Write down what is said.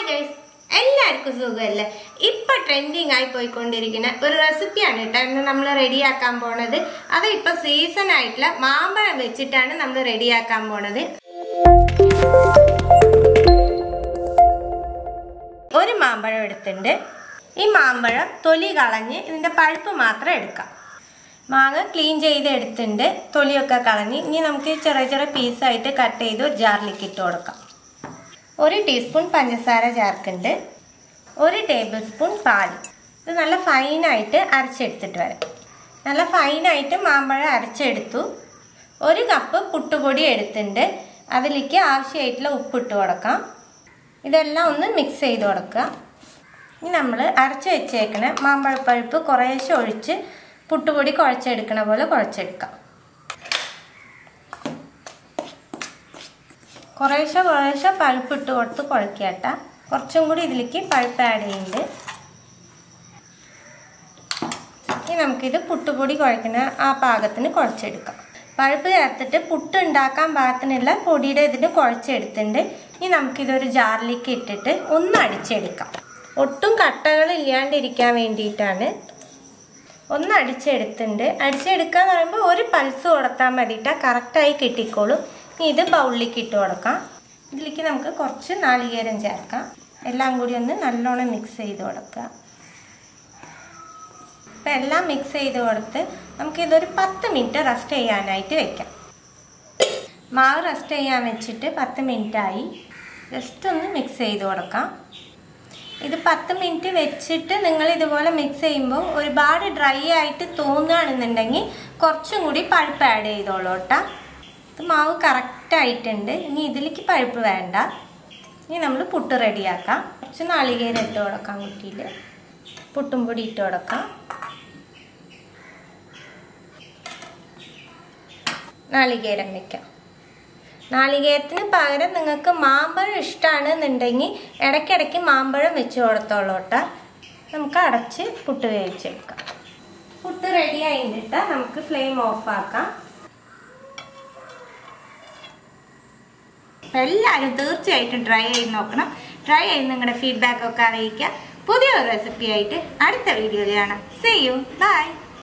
guys എല്ലാവർക്കും സുഖമല്ലേ ഇപ്പൊ ട്രെൻഡിങ് ആയി പോയിക്കൊണ്ടിരിക്കുന്ന ഒരു റെസിപ്പിയാണ് കേട്ടോ ഇന്ന് നമ്മൾ റെഡിയാക്കാൻ പോണത് അത് ഇപ്പൊ സീസൺ ആയിട്ടുള്ള മാമ്പഴം വെച്ചിട്ടാണ് നമ്മൾ റെഡിയാക്കാൻ പോണത് ഒരു മാമ്പഴം എടുത്തിട്ടുണ്ട് ഈ മാമ്പഴം തൊലി കളഞ്ഞ് ഇതിന്റെ പഴുപ്പ് മാത്രം എടുക്കാം മാങ്ങ ക്ലീൻ ചെയ്ത് എടുത്തിട്ടുണ്ട് തൊലിയൊക്കെ കളഞ്ഞ് ഇനി നമുക്ക് ചെറിയ ചെറിയ പീസായിട്ട് കട്ട് ചെയ്ത് ഒരു ജാറിലേക്ക് ഇട്ട് കൊടുക്കാം ഒരു ടീസ്പൂൺ പഞ്ചസാര ചേർക്കുന്നുണ്ട് ഒരു ടേബിൾ സ്പൂൺ പാൽ ഇത് നല്ല ഫൈനായിട്ട് അരച്ചെടുത്തിട്ട് വരാം നല്ല ഫൈനായിട്ട് മാമ്പഴം അരച്ചെടുത്തു ഒരു കപ്പ് പുട്ടുപൊടി എടുത്തിട്ടുണ്ട് അതിലേക്ക് ആവശ്യമായിട്ടുള്ള ഉപ്പിട്ട് കൊടുക്കാം ഇതെല്ലാം ഒന്ന് മിക്സ് ചെയ്ത് കൊടുക്കുക ഇനി നമ്മൾ അരച്ച് വെച്ചേക്കണ മാമ്പഴപ്പഴുപ്പ് കുറേശ്ശെ ഒഴിച്ച് പുട്ടുപൊടി കുഴച്ചെടുക്കണ പോലെ കുഴച്ചെടുക്കാം കുറേശ്ശെ കുറേശ്ശെ പഴുപ്പ് ഇട്ട് കൊടുത്ത് കുഴക്കട്ട കുറച്ചും കൂടി ഇതിലേക്ക് പഴുപ്പ് ആഡ് ചെയ്യുന്നുണ്ട് ഇനി നമുക്കിത് പുട്ടുപൊടി കുഴക്കുന്ന ആ പാകത്തിന് കുഴച്ചെടുക്കാം പഴുപ്പ് ചേർത്തിട്ട് പുട്ട് ഉണ്ടാക്കാൻ പാകത്തിനുള്ള പൊടിയുടെ ഇതിന് കുഴച്ചെടുത്തിട്ടുണ്ട് ഇനി നമുക്കിതൊരു ജാറിലേക്ക് ഇട്ടിട്ട് ഒന്ന് അടിച്ചെടുക്കാം ഒട്ടും കട്ടകൾ ഇല്ലാണ്ടിരിക്കാൻ വേണ്ടിയിട്ടാണ് ഒന്ന് അടിച്ചെടുത്തിട്ടുണ്ട് അടിച്ചെടുക്കുക എന്ന് പറയുമ്പോൾ ഒരു പൾസ് കൊടുത്താൽ മതിയിട്ടാ കറക്റ്റായി കിട്ടിക്കോളും ഇനി ഇത് ബൗളിലേക്ക് ഇട്ട് കൊടുക്കാം ഇതിലേക്ക് നമുക്ക് കുറച്ച് നാളികേരം ചേർക്കാം എല്ലാം കൂടി ഒന്ന് നല്ലോണം മിക്സ് ചെയ്ത് കൊടുക്കുക അപ്പം എല്ലാം മിക്സ് ചെയ്ത് കൊടുത്ത് നമുക്കിതൊരു പത്ത് മിനിറ്റ് റെസ്റ്റ് ചെയ്യാനായിട്ട് വെക്കാം മാവ് റെസ്റ്റ് ചെയ്യാൻ വെച്ചിട്ട് പത്ത് മിനിറ്റായി ജസ്റ്റ് ഒന്ന് മിക്സ് ചെയ്ത് കൊടുക്കാം ഇത് പത്ത് മിനിറ്റ് വെച്ചിട്ട് നിങ്ങൾ ഇതുപോലെ മിക്സ് ചെയ്യുമ്പോൾ ഒരുപാട് ഡ്രൈ ആയിട്ട് തോന്നുകയാണെന്നുണ്ടെങ്കിൽ കുറച്ചും കൂടി പഴുപ്പ് ആഡ് ചെയ്തോളൂ കേട്ടോ ഇത് മാവ് കറക്റ്റ് ആയിട്ടുണ്ട് ഇനി ഇതിലേക്ക് പഴുപ്പ് വേണ്ട ഇനി നമ്മൾ പുട്ട് റെഡിയാക്കാം കുറച്ച് നാളികേരം ഇട്ട് കൊടുക്കാം കുട്ടിയിൽ പുട്ടും പൊടി ഇട്ട് കൊടുക്കാം നാളികേരം വെക്കാം നാളികേരത്തിന് പകരം നിങ്ങൾക്ക് മാമ്പഴം ഇഷ്ടമാണെന്നുണ്ടെങ്കിൽ ഇടയ്ക്കിടയ്ക്ക് മാമ്പഴം വെച്ച് കൊടുത്തോളൂ കേട്ടോ നമുക്ക് അടച്ച് പുട്ട് വേവിച്ചെടുക്കാം പുട്ട് റെഡി ആയിട്ട് നമുക്ക് ഫ്ലെയിം ഓഫ് ആക്കാം എല്ലാവരും തീർച്ചയായിട്ടും ട്രൈ ചെയ്ത് നോക്കണം ട്രൈ ചെയ്ത് നിങ്ങളുടെ ഫീഡ്ബാക്ക് ഒക്കെ അറിയിക്കുക പുതിയൊരു റെസിപ്പി ആയിട്ട് അടുത്ത വീഡിയോയിൽ കാണാം സേ യു ബൈ